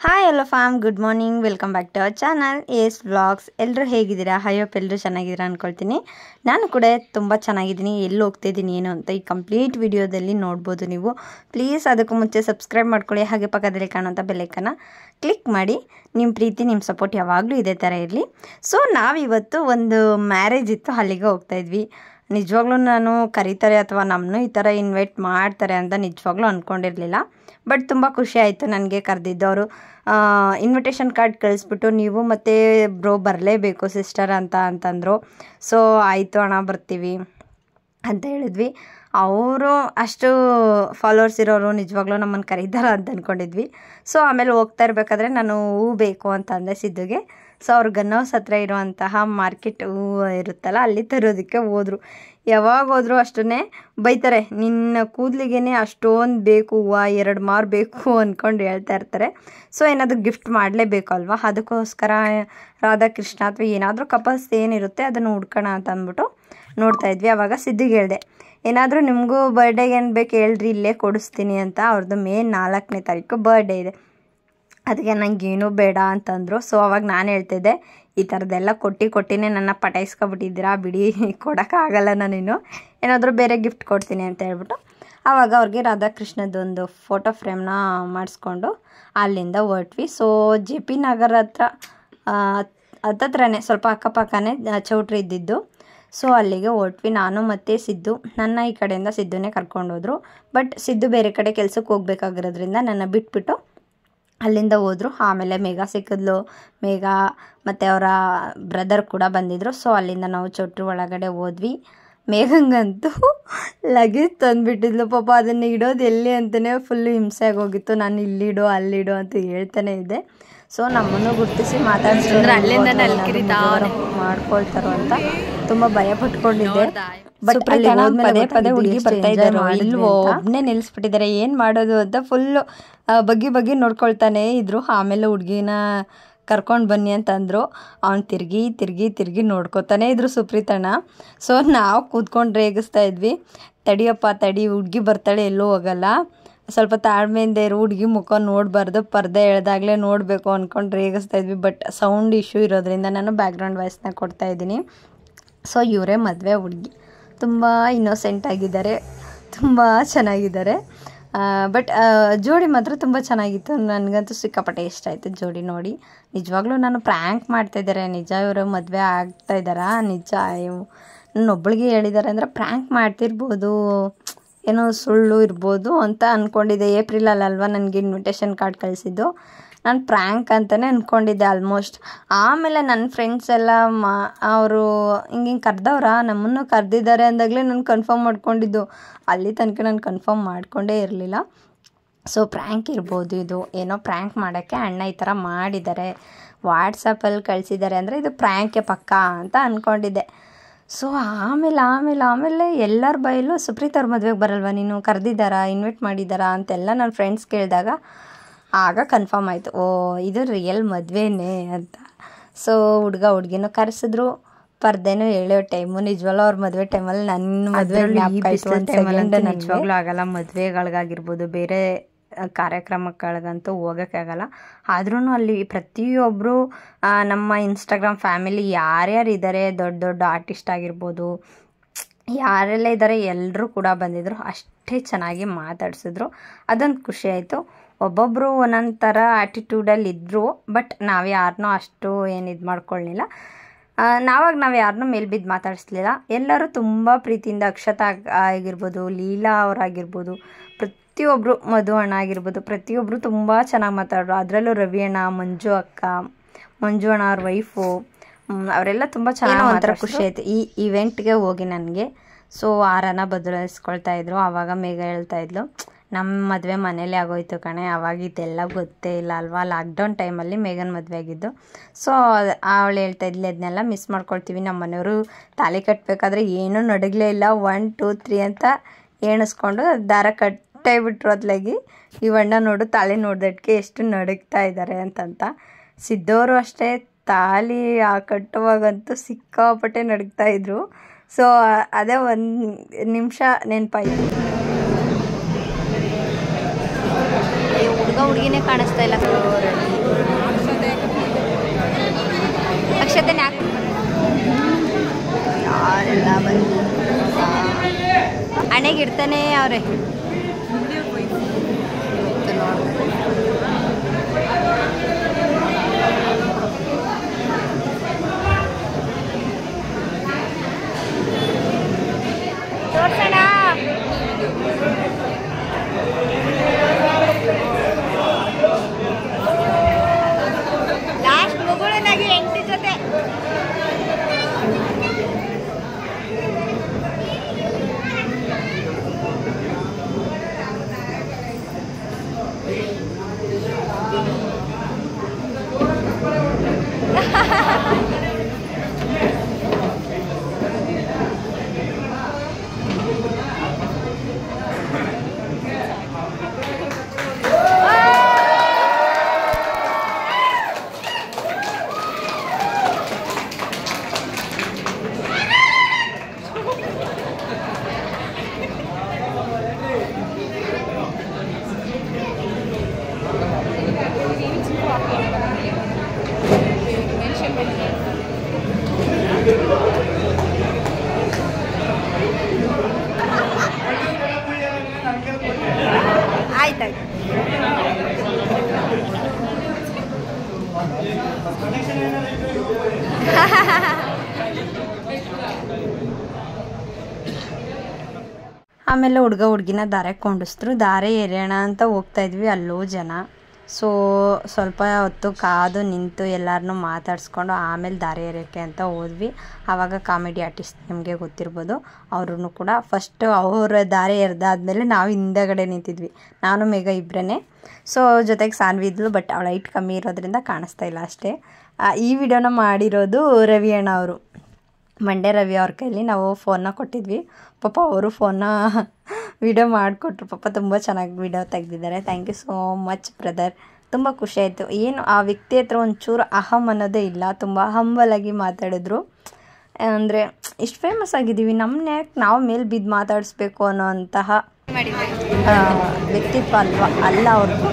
Hi hello fam good morning welcome back to our channel S vlogs ಎಲ್ಲರೂ ಹೇಗಿದ್ದೀರಾ ಹೈಯಪ್ ಎಲ್ಲರೂ ಚೆನ್ನಾಗಿದ್ದೀರಾ ಅಂದ್ಕೊಳ್ತೀನಿ ನಾನು ಕೂಡ ತುಂಬ ಚೆನ್ನಾಗಿದ್ದೀನಿ ಎಲ್ಲಿ ಹೋಗ್ತಿದ್ದೀನಿ ಏನು ಅಂತ ಈ ಕಂಪ್ಲೀಟ್ ವಿಡಿಯೋದಲ್ಲಿ ನೋಡ್ಬೋದು ನೀವು ಪ್ಲೀಸ್ ಅದಕ್ಕೂ ಮುಂಚೆ ಸಬ್ಸ್ಕ್ರೈಬ್ ಮಾಡ್ಕೊಳ್ಳಿ ಹಾಗೆ ಪಕ್ಕದಲ್ಲಿ ಕಾಣೋಂಥ ಬೆಲ್ಲೈಕನ್ನ ಕ್ಲಿಕ್ ಮಾಡಿ ನಿಮ್ಮ ಪ್ರೀತಿ ನಿಮ್ಮ ಸಪೋರ್ಟ್ ಯಾವಾಗಲೂ ಇದೇ ಥರ ಇರಲಿ ಸೊ ನಾವಿವತ್ತು ಒಂದು ಮ್ಯಾರೇಜ್ ಇತ್ತು ಅಲ್ಲಿಗೆ ಹೋಗ್ತಾ ಇದ್ವಿ ನಿಜವಾಗ್ಲೂ ನಾನು ಕರೀತಾರೆ ಅಥವಾ ನಮ್ಮನ್ನು ಈ ಥರ ಇನ್ವೈಟ್ ಮಾಡ್ತಾರೆ ಅಂತ ನಿಜವಾಗ್ಲೂ ಅಂದ್ಕೊಂಡಿರಲಿಲ್ಲ ಬಟ್ ತುಂಬ ಖುಷಿ ಆಯಿತು ನನಗೆ ಕರೆದಿದ್ದವರು ಇನ್ವಿಟೇಷನ್ ಕಾರ್ಡ್ ಕಳಿಸ್ಬಿಟ್ಟು ನೀವು ಮತ್ತು ಬ್ರೋ ಬರಲೇಬೇಕು ಸಿಸ್ಟರ್ ಅಂತ ಅಂತಂದರು ಸೊ ಆಯಿತು ಅಣ್ಣ ಬರ್ತೀವಿ ಅಂತ ಹೇಳಿದ್ವಿ ಅವರು ಅಷ್ಟು ಫಾಲೋವರ್ಸ್ ಇರೋರು ನಿಜವಾಗ್ಲೂ ನಮ್ಮನ್ನು ಕರೀತಾರ ಅಂತ ಅಂದ್ಕೊಂಡಿದ್ವಿ ಸೊ ಆಮೇಲೆ ಹೋಗ್ತಾ ಇರಬೇಕಾದ್ರೆ ನಾನು ಹೂ ಬೇಕು ಅಂತ ಅಂದೆ ಸಿದ್ದುಗೆ ಸೊ ಅವ್ರು ಗನ್ನೌಸ್ ಹತ್ರ ಇರುವಂತಹ ಮಾರ್ಕೆಟ್ ಹೂ ಇರುತ್ತಲ್ಲ ಅಲ್ಲಿ ತರೋದಕ್ಕೆ ಹೋದರು ಯಾವಾಗ ಹೋದ್ರು ಅಷ್ಟೇ ಬೈತಾರೆ ನಿನ್ನ ಕೂದಲಿಗೇನೆ ಅಷ್ಟೊಂದು ಬೇಕು ಹೂವು ಎರಡು ಮಾರು ಬೇಕು ಅಂದ್ಕೊಂಡು ಹೇಳ್ತಾ ಇರ್ತಾರೆ ಸೊ ಏನಾದರೂ ಗಿಫ್ಟ್ ಮಾಡಲೇಬೇಕು ಅಲ್ವಾ ಅದಕ್ಕೋಸ್ಕರ ರಾಧಾಕೃಷ್ಣ ಅಥವಾ ಏನಾದರೂ ಕಪಲ್ಸ್ ಏನಿರುತ್ತೆ ಅದನ್ನು ಹುಡ್ಕೋಣ ಅಂತ ಅಂದ್ಬಿಟ್ಟು ನೋಡ್ತಾ ಇದ್ವಿ ಆವಾಗ ಸಿದ್ದಿಗೆ ಹೇಳಿದೆ ಏನಾದರೂ ನಿಮಗೂ ಬರ್ಡೇಗೆ ಏನು ಬೇಕು ಹೇಳ್ರಿ ಇಲ್ಲೇ ಕೊಡಿಸ್ತೀನಿ ಅಂತ ಅವ್ರದ್ದು ಮೇ ನಾಲ್ಕನೇ ತಾರೀಕು ಬರ್ಡೇ ಇದೆ ಅದಕ್ಕೆ ನನಗೇನೂ ಬೇಡ ಅಂತಂದರು ಸೊ ಅವಾಗ ನಾನು ಹೇಳ್ತಿದ್ದೆ ಈ ಥರದ್ದೆಲ್ಲ ಕೊಟ್ಟು ಕೊಟ್ಟಿನೇ ನನ್ನ ಪಟಾಯಿಸ್ಕೊಬಿಟ್ಟಿದ್ದೀರಾ ಬಿಡಿ ಕೊಡೋಕ್ಕಾಗಲ್ಲ ನಾನಿನ್ನು ಏನಾದರೂ ಬೇರೆ ಗಿಫ್ಟ್ ಕೊಡ್ತೀನಿ ಅಂತ ಹೇಳ್ಬಿಟ್ಟು ಆವಾಗ ಅವ್ರಿಗೆ ರಾಧಾಕೃಷ್ಣದೊಂದು ಫೋಟೋ ಫ್ರೇಮ್ನ ಮಾಡಿಸ್ಕೊಂಡು ಅಲ್ಲಿಂದ ಹೊರಟ್ವಿ ಸೊ ಜೆ ಪಿ ನಗರ ಹತ್ರ ಹತ್ತತ್ರನೇ ಸ್ವಲ್ಪ ಅಕ್ಕಪಕ್ಕನೇ ಚೌಟ್ರಿ ಇದ್ದಿದ್ದು ಸೊ ಅಲ್ಲಿಗೆ ಹೊರಟ್ವಿ ನಾನು ಮತ್ತು ಸಿದ್ದು ನನ್ನ ಈ ಕಡೆಯಿಂದ ಸಿದ್ದುನೇ ಕರ್ಕೊಂಡೋದ್ರು ಬಟ್ ಸಿದ್ದು ಬೇರೆ ಕಡೆ ಕೆಲಸಕ್ಕೆ ಹೋಗ್ಬೇಕಾಗಿರೋದ್ರಿಂದ ನನ್ನ ಬಿಟ್ಬಿಟ್ಟು ಅಲ್ಲಿಂದ ಹೋದರು ಆಮೇಲೆ ಮೇಘ ಸಿಕ್ಕಿದ್ಲು ಮೇಘ ಮತ್ತು ಅವರ ಬ್ರದರ್ ಕೂಡ ಬಂದಿದ್ದರು ಸೊ ಅಲ್ಲಿಂದ ನಾವು ಚೌಟ್ರಿ ಒಳಗಡೆ ಹೋದ್ವಿ ಮೇಘಂಗಂತೂ ಲಗೇಜ್ ತಂದುಬಿಟ್ಟಿದ್ಲು ಪಾಪ ಅದನ್ನು ಇಡೋದು ಎಲ್ಲಿ ಅಂತಲೇ ಫುಲ್ಲು ಹಿಂಸೆ ಆಗೋಗಿತ್ತು ನಾನು ಇಲ್ಲಿಡು ಅಲ್ಲಿಡು ಅಂತ ಹೇಳ್ತಾನೆ ಇದ್ದೆ ಸೊ ನಮ್ಮನ್ನು ಗುರ್ತಿಸಿ ಮಾತಾಡ್ಸಿದ್ರೆ ಅಲ್ಲಿಂದನೇ ಅಲ್ಲಿ ಕಿರಿತಾವ್ನೆ. ಮಾಡ್ಕೊಳ್ತಾರೋ ಅಂತ ತುಂಬ ಭಯ ಪಟ್ಕೊಂಡಿದ್ದೆ ಬಟ್ ಸುಪ್ರೀತಾ ಅಲ್ಲಿ ಅಣ್ಣ ಹೋದ್ಮೇಲೆ ಪದೇ ಪದೇ ಗೊತ್ತಾಗಿದ್ದು ಹುಡ್ಗಿ ಎಷ್ಟು ಬರ್ತಾ enjoy ಇದ್ದಾರೋ ಮಾಡಿದ್ವಿ ಇಲ್ವೋ ಅಂತ. ಒಬ್ನೇ ನಿಲ್ಲಿಸ್ಬಿಟ್ಟಿದ್ದಾರೆ ಏನು ಮಾಡೋದು ಅಂತ ಫುಲ್ಲು ಬಗ್ಗಿ ಬಗ್ಗಿ ನೋಡ್ಕೊಳ್ತಾನೆ ಇದ್ರು ಆಮೇಲೆ ಹುಡ್ಗಿನ ಕರ್ಕೊಂಡು ಬನ್ನಿ ಅಂತ ಅಂದರು ಅವ್ನು ತಿರ್ಗಿ ತಿರ್ಗಿ ತಿರ್ಗಿ ನೋಡ್ಕೊತಾನೆ ಇದ್ರು ಸುಪ್ರೀತಣ್ಣ ಸೊ ನಾವು ಕೂತ್ಕೊಂಡು ರೇಗಿಸ್ತಾ ಇದ್ವಿ ತಡಿಯಪ್ಪ ತಡಿ ಹುಡ್ಗಿ ಬರ್ತಾಳೆ ಎಲ್ಲೂ ಹೋಗಲ್ಲ ಸ್ವಲ್ಪ ತಾಳ್ಮೆಯಿಂದ ಇರು ಹುಡ್ಗಿ ಮುಖ ನೋಡಬಾರ್ದು ಪರ್ದೆ ಎಳ್ದಾಗಲೇ ನೋಡಬೇಕು ಅಂದ್ಕೊಂಡು ರೇಗಿಸ್ತಾ ಇದ್ವಿ ಬಟ್ ಸೌಂಡ್ ಇಶ್ಯೂ ಇರೋದ್ರಿಂದ ನಾನು ಬ್ಯಾಕ್ಗ್ರೌಂಡ್ ವಾಯ್ಸ್ನ ಕೊಡ್ತಾ ಇದ್ದೀನಿ ಸೊ ಇವರೇ ಮದುವೆ ಹುಡುಗಿ ತುಂಬ ಇನ್ನೋಸೆಂಟ್ ಆಗಿದ್ದಾರೆ ತುಂಬ ಚೆನ್ನಾಗಿದ್ದಾರೆ ಬಟ್ ಜೋಡಿ ಮಾತ್ರ ತುಂಬ ಚೆನ್ನಾಗಿತ್ತು ನನಗಂತೂ ಸಿಕ್ಕಾಪಟ್ಟೆ ಇಷ್ಟ ಆಯಿತು ಜೋಡಿ ನೋಡಿ ನಿಜವಾಗ್ಲೂ ನಾನು ಪ್ರ್ಯಾಂಕ್ ಮಾಡ್ತಾ ಇದ್ದಾರೆ ನಿಜ ಇವರು ಮದುವೆ ಆಗ್ತಾ ಇದ್ದಾರಾ ನಿಜ ಇವು ನನ್ನ ಒಬ್ಬಳಿಗೆ ಹೇಳಿದ್ದಾರೆ ಅಂದರೆ ಪ್ರ್ಯಾಂಕ್ ಮಾಡ್ತಿರ್ಬೋದು ಏನೋ ಸುಳ್ಳು ಇರ್ಬೋದು ಅಂತ ಅಂದ್ಕೊಂಡಿದ್ದೆ ಏಪ್ರಿಲಲ್ಲಿ ಅಲ್ವಾ ನನಗೆ ಇನ್ವಿಟೇಷನ್ ಕಾರ್ಡ್ ಕಳಿಸಿದ್ದು ನಾನು ಪ್ರ್ಯಾಂಕ್ ಅಂತಲೇ ಅಂದ್ಕೊಂಡಿದ್ದೆ ಆಲ್ಮೋಸ್ಟ್ ಆಮೇಲೆ ನನ್ನ ಫ್ರೆಂಡ್ಸ್ ಎಲ್ಲ ಮಾ ಅವರು ಹಿಂಗೆ ಹಿಂಗೆ ಕರೆದವ್ರ ನಮ್ಮನ್ನು ಕರೆದಿದ್ದಾರೆ ಅಂದಾಗಲೇ ನಾನು ಕನ್ಫರ್ಮ್ ಮಾಡ್ಕೊಂಡಿದ್ದು ಅಲ್ಲಿ ತನಕ ನಾನು ಕನ್ಫರ್ಮ್ ಮಾಡಿಕೊಂಡೇ ಇರಲಿಲ್ಲ ಸೊ ಪ್ರ್ಯಾಂಕ್ ಇರ್ಬೋದು ಇದು ಏನೋ ಪ್ರ್ಯಾಂಕ್ ಮಾಡೋಕ್ಕೆ ಅಣ್ಣ ಈ ಥರ ಮಾಡಿದ್ದಾರೆ ವಾಟ್ಸಪ್ಪಲ್ಲಿ ಕಳಿಸಿದ್ದಾರೆ ಅಂದರೆ ಇದು ಪ್ರ್ಯಾಂಕೆ ಪಕ್ಕ ಅಂತ ಅಂದ್ಕೊಂಡಿದ್ದೆ ಸೊ ಆಮೇಲೆ ಆಮೇಲೆ ಆಮೇಲೆ ಎಲ್ಲರ ಬೈಲು ಸುಪ್ರೀತವ್ರ ಮದುವೆಗೆ ಬರಲ್ವಾ ನೀನು ಕರೆದಿದ್ದಾರಾ ಇನ್ವೈಟ್ ಮಾಡಿದ್ದಾರಾ ಅಂತೆಲ್ಲ ನನ್ನ ಫ್ರೆಂಡ್ಸ್ ಕೇಳಿದಾಗ ಆಗ ಕನ್ಫರ್ಮ್ ಆಯಿತು ಓ ಇದು ರಿಯಲ್ ಮದುವೆನೇ ಅಂತ ಸೊ ಹುಡುಗ ಹುಡುಗಿನೂ ಕರೆಸಿದ್ರು ಪರ್ದೆನೂ ಹೇಳೋ ಟೈಮು ನಿಜವಲ್ಲ ಅವ್ರ ಮದುವೆ ಟೈಮಲ್ಲಿ ನನ್ನ ಮದುವೆ ನಿಜವಾಗ್ಲೂ ಆಗಲ್ಲ ಮದುವೆಗಳಿಗಾಗಿರ್ಬೋದು ಬೇರೆ ಕಾರ್ಯಕ್ರಮಗಳಿಗಂತೂ ಹೋಗೋಕ್ಕಾಗಲ್ಲ ಆದ್ರೂ ಅಲ್ಲಿ ಪ್ರತಿಯೊಬ್ಬರು ನಮ್ಮ ಇನ್ಸ್ಟಾಗ್ರಾಮ್ ಫ್ಯಾಮಿಲಿ ಯಾರ್ಯಾರು ಇದ್ದಾರೆ ದೊಡ್ಡ ದೊಡ್ಡ ಆರ್ಟಿಸ್ಟ್ ಆಗಿರ್ಬೋದು ಯಾರೆಲ್ಲ ಇದ್ದಾರೆ ಎಲ್ಲರೂ ಕೂಡ ಬಂದಿದ್ದರು ಅಷ್ಟೇ ಚೆನ್ನಾಗಿ ಮಾತಾಡ್ಸಿದ್ರು ಅದೊಂದು ಖುಷಿ ಆಯಿತು ಒಬ್ಬೊಬ್ಬರು ಒಂದೊಂದು ಥರ ಆ್ಯಟಿಟ್ಯೂಡಲ್ಲಿ ಇದ್ದರು ಬಟ್ ನಾವು ಯಾರನ್ನೂ ಅಷ್ಟು ಏನು ಇದು ಮಾಡ್ಕೊಳ್ಳಿಲ್ಲ ನಾವಾಗ ನಾವು ಯಾರನ್ನೂ ಮೇಲ್ಬಿದ್ದು ಮಾತಾಡಿಸ್ಲಿಲ್ಲ ಎಲ್ಲರೂ ತುಂಬ ಪ್ರೀತಿಯಿಂದ ಅಕ್ಷತಾ ಆಗಿರ್ಬೋದು ಲೀಲಾ ಅವರಾಗಿರ್ಬೋದು ಪ್ರತಿಯೊಬ್ಬರು ಮಧು ಅಣ್ಣ ಆಗಿರ್ಬೋದು ಪ್ರತಿಯೊಬ್ಬರು ತುಂಬ ಚೆನ್ನಾಗಿ ಮಾತಾಡೋರು ಅದರಲ್ಲೂ ರವಿ ಅಣ್ಣ ಮಂಜು ಅಕ್ಕ ಮಂಜು ಅಣ್ಣ ಅವ್ರ ವೈಫು ಅವರೆಲ್ಲ ತುಂಬ ಚೆನ್ನಾಗಿ ಒಂಥರ ಖುಷಿ ಆಯಿತು ಈ ಇವೆಂಟ್ಗೆ ಹೋಗಿ ನನಗೆ ಸೊ ಆರನ ಬದಲಾಯಿಸ್ಕೊಳ್ತಾ ಇದ್ರು ಆವಾಗ ಮೇಘ ಹೇಳ್ತಾ ಇದ್ಲು ನಮ್ಮ ಮದುವೆ ಮನೇಲಿ ಆಗೋಯ್ತು ಕಣೆ ಅವಾಗ ಇದೆಲ್ಲ ಗೊತ್ತೇ ಇಲ್ಲ ಅಲ್ವಾ ಲಾಕ್ಡೌನ್ ಟೈಮಲ್ಲಿ ಮೇಘನ್ ಮದುವೆ ಆಗಿದ್ದು ಸೊ ಅವಳು ಹೇಳ್ತಾ ಇದ್ಲಿ ಅದನ್ನೆಲ್ಲ ಮಿಸ್ ಮಾಡ್ಕೊಳ್ತೀವಿ ನಮ್ಮ ಮನೆಯವರು ತಾಲಿ ಕಟ್ಟಬೇಕಾದ್ರೆ ಏನೂ ನಡಗಲೇ ಇಲ್ಲ ಒನ್ ಟೂ ತ್ರೀ ಅಂತ ಎಣಿಸ್ಕೊಂಡು ದಾರ ಕಟ್ಟೇ ಬಿಟ್ರು ಅದ್ಲಾಗಿ ಇವಣ್ಣ ನೋಡು ತಾಳಿ ನೋಡ್ದಟ್ಗೆ ಎಷ್ಟು ನಡುಗ್ತಾ ಇದ್ದಾರೆ ಅಂತಂತ ಸಿದ್ದವರು ಅಷ್ಟೇ ತಾಲಿ ಆ ಕಟ್ಟುವಾಗಂತೂ ಸಿಕ್ಕಾಪಟ್ಟೆ ನಡುಗ್ತಾ ಇದ್ರು ಸೊ ಅದೇ ಒಂದು ನಿಮಿಷ ನೆನಪಾಯಿತು ಹುಡುಗ ಹುಡುಗಿನೇ ಕಾಣಿಸ್ತಾ ಇಲ್ಲ ಮಾಡ್ತಾನೆ ಅವ್ರೆ ತೋರ್ಸೋಣ ಲಾಸ್ಟ್ ಮಗುಳನಾಗಿ ಎಂಟಿ ಜೊತೆ ಆಯ್ತಾಯ್ತು ಆಮೇಲೆ ಹುಡುಗ ಹುಡುಗಿನ ದಾರೆ ಕೊಂಡಿಸಿದ್ರು ದಾರೆ ಎರೆಯೋಣ ಅಂತ ಹೋಗ್ತಾ ಇದ್ವಿ ಅಲ್ಲೋ ಜನ ಸೊ ಸ್ವಲ್ಪ ಹೊತ್ತು ಕಾದು ನಿಂತು ಎಲ್ಲರನ್ನೂ ಮಾತಾಡಿಸ್ಕೊಂಡು ಆಮೇಲೆ ದಾರೆ ಎರೆಯೋಕ್ಕೆ ಅಂತ ಹೋದ್ವಿ ಆವಾಗ ಕಾಮಿಡಿ ಆರ್ಟಿಸ್ಟ್ ನಿಮಗೆ ಗೊತ್ತಿರ್ಬೋದು ಅವ್ರೂ ಕೂಡ ಫಸ್ಟು ಅವರ ದಾರೆ ಎರೆದಾದ್ಮೇಲೆ ನಾವು ಹಿಂದೆಗಡೆ ನಿಂತಿದ್ವಿ ನಾನು ಮೇಘ ಇಬ್ಬರೇ ಸೊ ಜೊತೆಗೆ ಸಾನ್ವಿ ಇದ್ಲು ಬಟ್ ಅವಳ ಹೈಟ್ ಕಮ್ಮಿ ಇರೋದ್ರಿಂದ ಕಾಣಿಸ್ತಾ ಇಲ್ಲ ಅಷ್ಟೇ ಆ, ಈ ವಿಡಿಯೋನ ಮಾಡಿರೋದು ರವಿ ಅಣ್ಣ ಅವರು ಮಂಡ್ಯ ರವಿ ಅವ್ರ ಕೈಲಿ ನಾವು ಫೋನ್ನ ಕೊಟ್ಟಿದ್ವಿ ಪಾಪ ಅವರು ಫೋನ್ನ ವಿಡಿಯೋ ಮಾಡಿಕೊಟ್ರು ಪಾಪ ತುಂಬ ಚೆನ್ನಾಗಿ ವಿಡಿಯೋ ತೆಗೆದಿದ್ದಾರೆ thank you so much brother ತುಂಬ ಖುಷಿ ಆಯಿತು ಏನು ಆ ವ್ಯಕ್ತಿ ಹತ್ರ ಒಂಚೂರು ಅಹಂ ಅನ್ನೋದೇ ಇಲ್ಲ ತುಂಬ ಹಂಬಲಾಗಿ ಮಾತಾಡಿದ್ರು ಅಂದರೆ ಇಷ್ಟು ಫೇಮಸ್ ಆಗಿದ್ದೀವಿ ನಮ್ಮನ್ನ ಯಾಕೆ ನಾವು ಮೇಲೆ ಬಿದ್ದು ಮಾತಾಡಿಸ್ಬೇಕು ಅನ್ನೋ ಅಂತಹ ಆ, ವ್ಯಕ್ತಿತ್ವ ಅಲ್ವಾ ಅಲ್ಲ ಅವ್ರದ್ದು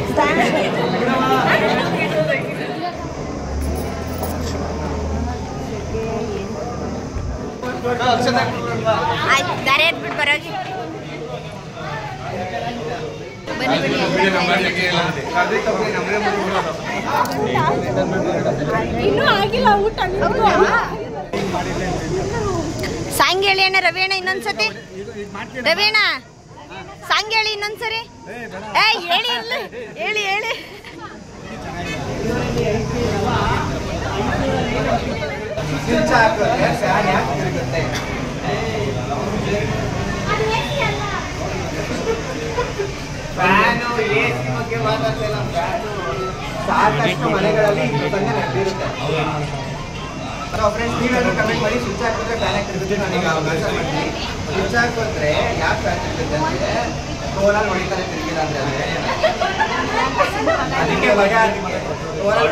ಆಯ್ತು ದಾರೆ ಎದ್ಬಿಟ್ಟು ಬರೋಗಿ ಬನ್ನಿ ಬನ್ನಿ ಇನ್ನೂ ಆಗಿಲ್ಲ ಊಟ ಸಾಂಗ್ ಹೇಳಿ ಅಣ್ಣ ರವಿ ಅಣ್ಣ ಇನ್ನೊಂದ್ಸತಿ ರವಿ ಅಣ್ಣ ಸಾಂಗ್ ಹೇಳಿ ಇನ್ನೊಂದ್ಸರಿ ಏ ಹೇಳಿ ಇಲ್ಲ ಹೇಳಿ ಹೇಳಿ ಫ್ಯಾನು ಎಸಿ ಬಗ್ಗೆ ಮಾತಾಡ್ತಿಲ್ಲ ಫ್ಯಾನು ಸಾಕಷ್ಟು ಮನೆಗಳಲ್ಲಿ ಇದು ಬಂದು ನಡೆದಿರುತ್ತೆ ಫ್ರೆಂಡ್ಸ್ ನೀವೆಲ್ಲ ಕಮೆಂಟ್ ಮಾಡಿ ಸ್ವಿಚ್ ಹಾಕಿದ್ರೆ ಫ್ಯಾನ್ ಹಾಕಿರುತ್ತೆ ನನಗೆ ಅವಕಾಶ ಮಾಡ್ತೀನಿ ಸ್ವಿಚ್ ಹಾಕಿದ್ರೆ ಯಾಕೆ ಫ್ಯಾನ್ ತಿರುಗುತ್ತೆ ಅಂದ್ರೆ ಓವರಾಲ್ ಹೊಡಿತಾರೆ ತಿರುಗಿಲ್ಲ ಅಂದ್ರೆ ಅದೇ. ಅದಕ್ಕೆ ಭಯ overall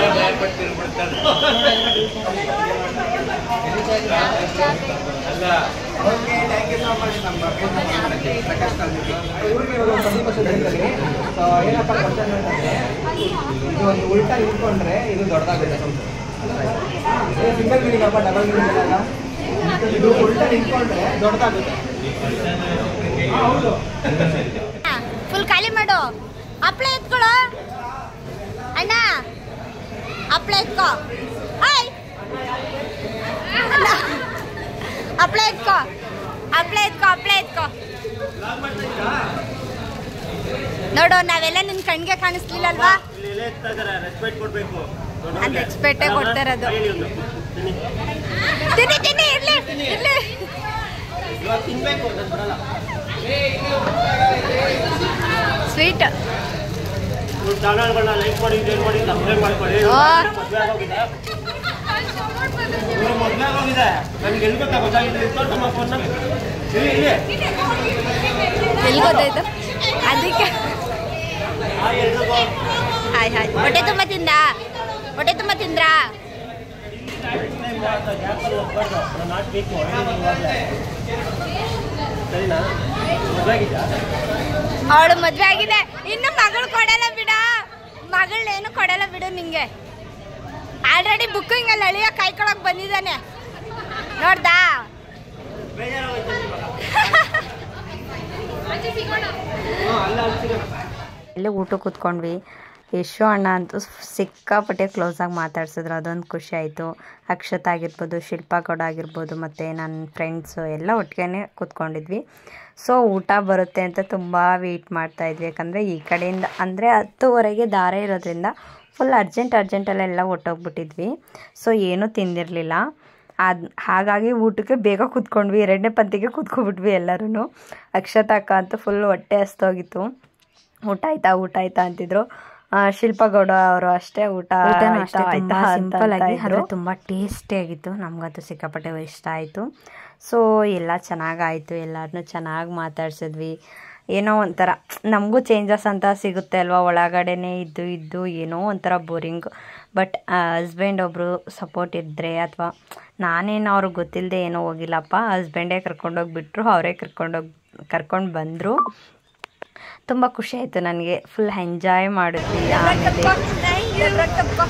okay thank you so much ನಮ್ಮ ಪ್ರಕಾಶ್ ಕಾಲ್ಮಿಟಿ ಇವ್ರಿಗೆ ಇವಾಗ ಒಂದು ಟ್ವೆಂಟಿ ಪರ್ಸೆಂಟ್ ಹೇಳ್ತೀನಿ ಸೊ ಏನಪ್ಪ ಕ್ವಶನ್ ಅಂತಂದರೆ ಇದು ಒಂದು ಉಲ್ಟಾ ನಿಂತ್ಕೊಂಡ್ರೆ ಇದು ದೊಡ್ಡದಾಗುತ್ತೆ ಸಿಂಗಲ್ ಮೀನಿಂಗ್ ಅಪ್ಪ ಡಬಲ್ ಮೀನಿಂಗ್ ಅಲ್ಲ ಇದು ಉಲ್ಟಾ ನಿಂತ್ಕೊಂಡ್ರೆ ದೊಡ್ಡದಾಗುತ್ತೆ ಹಾ, ಹೌದು ಫುಲ್ ಖಾಲಿ ಮಾಡು ಹಪ್ಳ ಎತ್ಕೊಳ ಅಣ್ಣ ಹಪ್ಳ ಎತ್ಕೋ ಹಾಯ್ ಹಪ್ಳ ಎತ್ಕೋ ಹಪ್ಳ ಎತ್ಕೋ ಹಪ್ಳ ಎತ್ಕೋ ನೋಡು ನಾವೆಲ್ಲ ನಿನ್ ಕಣ್ಗೆ ಕಾಣಿಸ್ಲಿಲ್ಲಲ್ವಾ ನಾನು ರೆಸ್ಪೆಕ್ಟೇ ಕೊಡ್ತಾ ಇರೋದು ತಿನ್ನಿ ತಿನ್ನಿ ಇರ್ಲಿ ಇರ್ಲಿ ಸ್ವೀಟ್ ಚಾನಲ್ಗಳನ್ನ ಲೈಕ್ ಮಾಡಿ ಶೇರ್ ಮಾಡಿ ಸಬ್ಸ್ಕ್ರೈಬ್ ಮಾಡ್ಕೊಳ್ಳಿ ಓ. ಮದುವೆ ಆಗೋಗಿದೆ ಇವ್ರು ಮದುವೆ ಆಗೋಗಿದೆ ನನಗೆ ಎಲ್ಲಿ ಗೊತ್ತಾ ಗೊತ್ತಾಗಿದೆ ಇತ್ತು ನಮ್ಮ ಫೋನ್ನ ಇಲ್ಲಿ ಇಲ್ಲಿ ಎಲ್ಲಿ ಗೊತ್ತಾಯ್ತು ಅದಕ್ಕೆ ಆ ಎಲ್ರಿಗೂ ಹಾಯ್ ಹಾಯ್ ಹೊಟ್ಟೆ ತುಂಬ ತಿಂದ ಹೊಟ್ಟೆ ತುಂಬ ತಿಂದ್ರಾ ಗ್ಯಾಪಲ್ಲಿ ಹೋಗ್ಬಾರ್ದು ನಾನು ನಾಟಬೇಕು ಸರಿನಾ ಮದುವೆ ಆಗಿದ್ಯಾ ಅವಳು ಮದ್ವೆ ಆಗಿದೆ ಇನ್ನು ಮಗಳು ಕೊಡಲ್ಲ ಬಿಡ ಮಗಳನ್ನೇನು ಕೊಡಲ್ಲ ಬಿಡು ನಿಂಗೆ ಆಲ್ರೆಡಿ ಬುಕ್ಕಿಂಗ್ ಅಲ್ಲಿ ಅಳಿಯ ಕಾಯ್ಕೊಳಕ್ ಬಂದಿದ್ದಾನೆ ನೋಡ್ದಾ ಇಲ್ಲೇ ಊಟ ಕೂತ್ಕೊಂಡ್ವಿ ಯಶು ಅಣ್ಣ ಅಂತೂ ಸಿಕ್ಕಾಪಟ್ಟೆ ಕ್ಲೋಸಾಗಿ ಮಾತಾಡ್ಸಿದ್ರು ಅದೊಂದು ಖುಷಿ ಆಯಿತು ಅಕ್ಷತಾ ಆಗಿರ್ಬೋದು ಶಿಲ್ಪಾ ಗೌಡ ಆಗಿರ್ಬೋದು ಮತ್ತು ನನ್ನ ಫ್ರೆಂಡ್ಸು ಎಲ್ಲ ಒಟ್ಟಿಗೆ ಕೂತ್ಕೊಂಡಿದ್ವಿ ಸೊ ಊಟ ಬರುತ್ತೆ ಅಂತ ತುಂಬ ವೆಯ್ಟ್ ಮಾಡ್ತಾಯಿದ್ವಿ ಯಾಕಂದರೆ ಈ ಕಡೆಯಿಂದ ಅಂದರೆ ಹತ್ತುವರೆಗೆ ದಾರ ಇರೋದ್ರಿಂದ ಫುಲ್ ಅರ್ಜೆಂಟ್ ಅರ್ಜೆಂಟಲ್ಲೆಲ್ಲ ಹೊಟ್ಟೋಗ್ಬಿಟ್ಟಿದ್ವಿ ಸೊ ಏನೂ ತಿಂದಿರಲಿಲ್ಲ ಅದು ಹಾಗಾಗಿ ಊಟಕ್ಕೆ ಬೇಗ ಕೂತ್ಕೊಂಡ್ವಿ ಎರಡನೇ ಪಂತಿಗೆ ಕೂತ್ಕೊಬಿಟ್ವಿ ಎಲ್ಲರೂ ಅಕ್ಷತಾ ಅಕ್ಕ ಅಂತೂ ಫುಲ್ ಹೊಟ್ಟೆ ಹಸ್ತೋಗಿತ್ತು ಊಟ ಆಯ್ತಾ ಊಟ ಆಯ್ತಾ ಅಂತಿದ್ರು ಆ, ಶಿಲ್ಪಾ ಗೌಡ ಅವರು ಅಷ್ಟೇ ಊಟ ಊಟನೂ ಆಯ್ತಾ, ಅಷ್ಟೇ ಆಯ್ತಾ ತುಂಬಾ ಅಂತ simple ಆಗಿ, ಇದ್ರು. ಆದ್ರೆ ತುಂಬ ಟೇಸ್ಟಿಯಾಗಿತ್ತು ನಮಗಂತೂ ಸಿಕ್ಕಾಪಟ್ಟೆ ಇಷ್ಟ ಆಯಿತು ಸೊ ಎಲ್ಲ ಚೆನ್ನಾಗಾಯಿತು ಎಲ್ಲರನ್ನೂ ಚೆನ್ನಾಗಿ ಮಾತಾಡ್ಸಿದ್ವಿ ಏನೋ ಒಂಥರ ನಮಗೂ ಚೇಂಜಸ್ ಅಂತ ಸಿಗುತ್ತೆ ಅಲ್ವಾ ಒಳಗಡೆನೇ ಇದ್ದು ಇದ್ದು ಏನೋ ಒಂಥರ ಬೋರಿಂಗ್ ಬಟ್ ಹಸ್ಬೆಂಡ್ ಒಬ್ಬರು ಸಪೋರ್ಟ್ ಇದ್ದರೆ ಅಥವಾ ನಾನೇನು ಅವ್ರಿಗೆ ಗೊತ್ತಿಲ್ಲದೆ ಏನೋ ಹೋಗಿಲ್ಲಪ್ಪ ಹಸ್ಬೆಂಡೇ ಕರ್ಕೊಂಡೋಗ್ಬಿಟ್ರು ಅವರೇ ಕರ್ಕೊಂಡೋಗಿ ಕರ್ಕೊಂಡು ಬಂದರು ತುಂಬ ಖುಷಿ ಆಯಿತು ನನಗೆ ಫುಲ್ ಎಂಜಾಯ್ ಮಾಡಿದ್ವಿ ಆಮೇಲೆ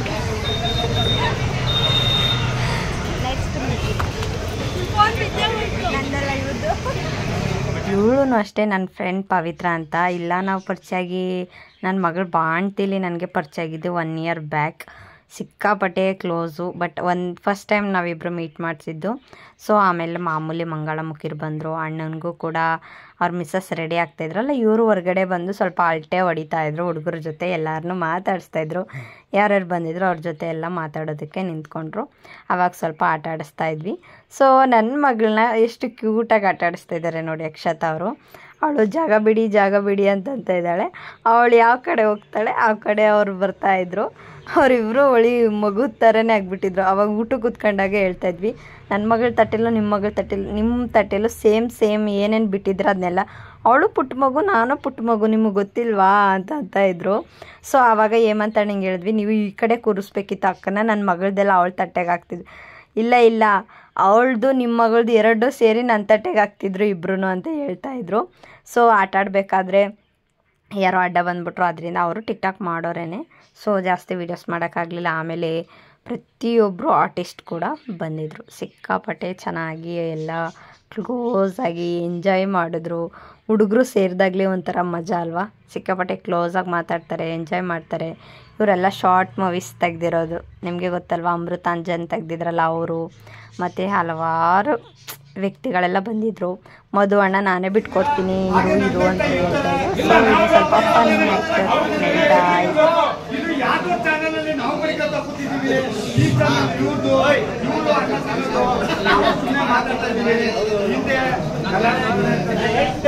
ಇವಳು ಅಷ್ಟೇ ನನ್ನ ಫ್ರೆಂಡ್ ಪವಿತ್ರ ಅಂತ ಇಲ್ಲ ನಾವು ಪರಿಚಯ ಆಗಿ ನನ್ನ ಮಗಳು ಬಾಣ್ತಿಲಿ ನನಗೆ ಪರಿಚಯ ಆಗಿದ್ದು ಒನ್ ಇಯರ್ ಬ್ಯಾಕ್ ಸಿಕ್ಕಾಪಟ್ಟೆ ಕ್ಲೋಸು ಬಟ್ ಒಂದು ಫಸ್ಟ್ ಟೈಮ್ ನಾವಿಬ್ಬರು ಮೀಟ್ ಮಾಡಿಸಿದ್ದು ಸೊ ಆಮೇಲೆ ಮಾಮೂಲಿ ಮಂಗಳಮುಖಿರು ಬಂದರು ಅಣ್ಣನಿಗೂ ಕೂಡ ಅವ್ರ ಮಿಸ್ಸಸ್ ರೆಡಿ ಆಗ್ತಾಯಿದ್ರಲ್ಲ ಇವರು ಹೊರಗಡೆ ಬಂದು ಸ್ವಲ್ಪ ಅಲ್ಟೆ ಹೊಡಿತಾ ಇದ್ರು ಹುಡುಗರ ಜೊತೆ ಎಲ್ಲರನ್ನೂ ಮಾತಾಡಿಸ್ತಾಯಿದ್ರು ಯಾರ್ಯಾರು ಬಂದಿದ್ರು ಅವ್ರ ಜೊತೆ ಎಲ್ಲ ಮಾತಾಡೋದಕ್ಕೆ ನಿಂತ್ಕೊಂಡ್ರು ಅವಾಗ ಸ್ವಲ್ಪ ಆಟ ಆಡಿಸ್ತಾ ಇದ್ವಿ ಸೊ ನನ್ನ ಮಗಳನ್ನ ಎಷ್ಟು ಕ್ಯೂಟಾಗಿ ಆಟ ಆಡಿಸ್ತಾ ಇದ್ದಾರೆ ನೋಡಿ ಅಕ್ಷತಾ ಅವರು ಅವಳು ಜಾಗ ಬಿಡಿ ಜಾಗ ಬಿಡಿ ಅಂತಂತ ಇದ್ದಾಳೆ ಅವಳು ಯಾವ ಕಡೆ ಹೋಗ್ತಾಳೆ ಆ ಕಡೆ ಅವ್ರು ಬರ್ತಾಯಿದ್ರು ಅವರಿಬ್ಬರು ಒಳಿ ಮಗು ಥರನೇ ಆಗಿಬಿಟ್ಟಿದ್ರು ಅವಾಗ ಊಟ ಕೂತ್ಕೊಂಡಾಗ ಹೇಳ್ತಾ ಇದ್ವಿ ನನ್ನ ಮಗಳ ತಟ್ಟೆಲ್ಲೂ ನಿಮ್ಮ ಮಗಳ ತಟ್ಟೆಲ್ಲ ನಿಮ್ಮ ತಟ್ಟೆಲ್ಲೂ ಸೇಮ್ ಸೇಮ್ ಏನೇನು ಬಿಟ್ಟಿದ್ರು ಅದನ್ನೆಲ್ಲ ಅವಳು ಪುಟ್ಟ ಮಗು ನಾನು ಪುಟ್ಟ ಮಗು ನಿಮಗೆ ಗೊತ್ತಿಲ್ವಾ ಅಂತ ಅಂತ ಇದ್ರು ಸೊ ಆವಾಗ ಏಮಂತ ಹಿಂಗೆ ಹೇಳಿದ್ವಿ ನೀವು ಈ ಕಡೆ ಕೂರಿಸ್ಬೇಕಿತ್ತು ಅಕ್ಕನ ನನ್ನ ಮಗಳದೆಲ್ಲ ಅವಳ ತಟ್ಟೆಗೆ ಹಾಕ್ತಿದ್ವಿ ಇಲ್ಲ ಇಲ್ಲ ಅವಳದು ನಿಮ್ಮ ಮಗಳದು ಎರಡು ಸೇರಿ ನನ್ನ ತಟ್ಟೆಗೆ ಹಾಕ್ತಿದ್ರು ಇಬ್ರು ಅಂತ ಹೇಳ್ತಾ ಇದ್ರು ಸೊ ಆಟ ಆಡಬೇಕಾದ್ರೆ ಯಾರೋ ಅಡ್ಡ ಬಂದ್ಬಿಟ್ರು ಅದರಿಂದ ಅವರು ಟಿಕ್ ಟಾಕ್ ಮಾಡೋರೇನೆ ಸೊ ಜಾಸ್ತಿ ವೀಡಿಯೋಸ್ ಮಾಡೋಕ್ಕಾಗಲಿಲ್ಲ ಆಮೇಲೆ ಪ್ರತಿಯೊಬ್ಬರು ಆರ್ಟಿಸ್ಟ್ ಕೂಡ ಬಂದಿದ್ದರು ಸಿಕ್ಕಾಪಟ್ಟೆ ಚೆನ್ನಾಗಿ ಎಲ್ಲ ಕ್ಲೋಸ್ ಆಗಿ ಎಂಜಾಯ್ ಮಾಡಿದ್ರು ಹುಡುಗರು ಸೇರಿದಾಗಲೇ ಒಂಥರ ಮಜಾ ಅಲ್ವಾ ಸಿಕ್ಕಾಪಟ್ಟೆ ಕ್ಲೋಸಾಗಿ ಮಾತಾಡ್ತಾರೆ ಎಂಜಾಯ್ ಮಾಡ್ತಾರೆ ಇವರೆಲ್ಲ ಶಾರ್ಟ್ ಮೂವೀಸ್ ತೆಗ್ದಿರೋದು ನಿಮಗೆ ಗೊತ್ತಲ್ವಾ ಅಮೃತಾಂಜನ್ ತೆಗ್ದಿದ್ರಲ್ಲ ಅವರು ಮತ್ತು ಹಲವಾರು ವ್ಯಕ್ತಿಗಳೆಲ್ಲ ಬಂದಿದ್ದರು ಮಧು ಅಣ್ಣ ನಾನೇ ಬಿಟ್ಕೊಡ್ತೀನಿ ಇರು ಇರು ಅಂತ ಹೇಳ್ತಾ ಇದ್ರು. So, ಇದು ಸ್ವಲ್ಪ fun ಆಯ್ತು, ನಡೀತಾ ಇತ್ತು. ಇದು ಯಾವ್ದೋ ಚಾನಲ್ ಅಲ್ಲಿ ನಾವು ಬರೀಕಂತ ಕೂತಿದೀವಿ ಈ ಚಾನಲ್ ಇವ್ರದ್ದು ಇವ್ರು ಅಣ್ಣ ಚಾನಲ್ದು ನಾವು ಸುಮ್ಮನೆ ಮಾತಾಡ್ತಾ ಇದೀವಿ ಹಿಂದೆ ಗಲಾಟೆ ಆಗ್ತದೆ.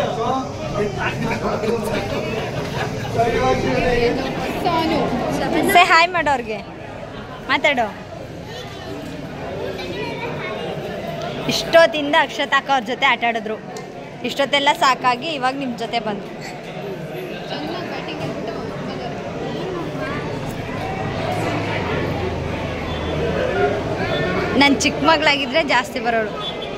So, ಇವಾಗ ಸೇ ಹಾಯ್ ಮಾಡೋರ್ಗೆ ಮಾತಾಡು ಇಷ್ಟೊತ್ತಿಂದ ಅಕ್ಷತಾಕ ಅವ್ರ ಜೊತೆ ಆಟ ಆಡಿದ್ರು ಇಷ್ಟೊತ್ತೆಲ್ಲ ಸಾಕಾಗಿ ಇವಾಗ ನಿಮ್ಮ ಜೊತೆ ಬಂದ್ರು ನನ್ನ ಚಿಕ್ಕ ಮಗಳಾಗಿದ್ರೆ ಜಾಸ್ತಿ ಬರೋಳು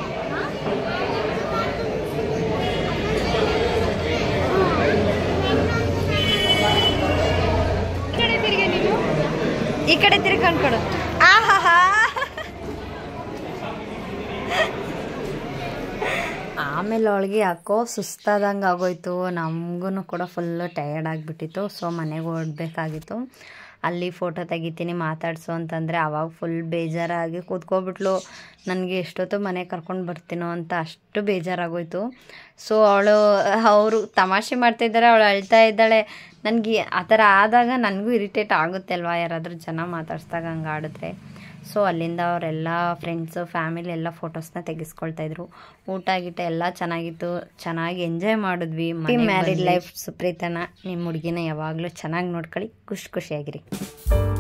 ಈ ಕಡೆ ತಿರ್ಕೊಂಡು ಕೊಡು ಆಹಾಹಾ ಆಮೇಲೆ ಅವಳಿಗೆ ಯಾಕೋ ಸುಸ್ತಾದಂಗೆ ಆಗೋಯ್ತು ನಮಗೂ ಕೂಡ ಫುಲ್ಲು ಟಯರ್ಡ್ ಆಗಿಬಿಟ್ಟಿತ್ತು ಸೊ ಮನೆಗೆ ಓಡಬೇಕಾಗಿತ್ತು ಅಲ್ಲಿ ಫೋಟೋ ತೆಗಿತೀನಿ ಮಾತಾಡ್ಸು ಅಂತಂದರೆ ಅವಾಗ ಫುಲ್ ಬೇಜಾರಾಗಿ ಕೂತ್ಕೊಬಿಟ್ಲು ನನಗೆ ಎಷ್ಟೊತ್ತು ಮನೆಗೆ ಕರ್ಕೊಂಡು ಬರ್ತೀನೋ ಅಂತ ಅಷ್ಟು ಬೇಜಾರಾಗೋಯ್ತು ಸೊ ಅವಳು ಅವರು ತಮಾಷೆ ಮಾಡ್ತಾಯಿದ್ದಾರೆ ಅವಳು ಅಳ್ತಾ ಇದ್ದಾಳೆ ನನಗೆ ಆ ಥರ ಆದಾಗ ನನಗೂ ಇರಿಟೇಟ್ ಆಗುತ್ತೆ ಅಲ್ವಾ ಯಾರಾದರೂ ಜನ ಮಾತಾಡ್ಸ್ದಾಗ ಹಂಗೆ ಆಡಿದ್ರೆ ಸೊ ಅಲ್ಲಿಂದ ಅವರೆಲ್ಲ ಫ್ರೆಂಡ್ಸು ಫ್ಯಾಮಿಲಿ ಎಲ್ಲ ಫೋಟೋಸ್ನ ತೆಗೆಸ್ಕೊಳ್ತಾ ಇದ್ರು ಊಟ ಗೀಟ ಎಲ್ಲ ಚೆನ್ನಾಗಿತ್ತು ಚೆನ್ನಾಗಿ ಎಂಜಾಯ್ ಮಾಡಿದ್ವಿ ಮ್ಯಾರಿಡ್ ಲೈಫ್ ಸುಪ್ರೀತನ ನಿಮ್ಮ ಹುಡುಗಿನ ಯಾವಾಗಲೂ ಚೆನ್ನಾಗಿ ನೋಡ್ಕೊಳ್ಳಿ ಖುಷಿ ಖುಷಿಯಾಗಿರಿ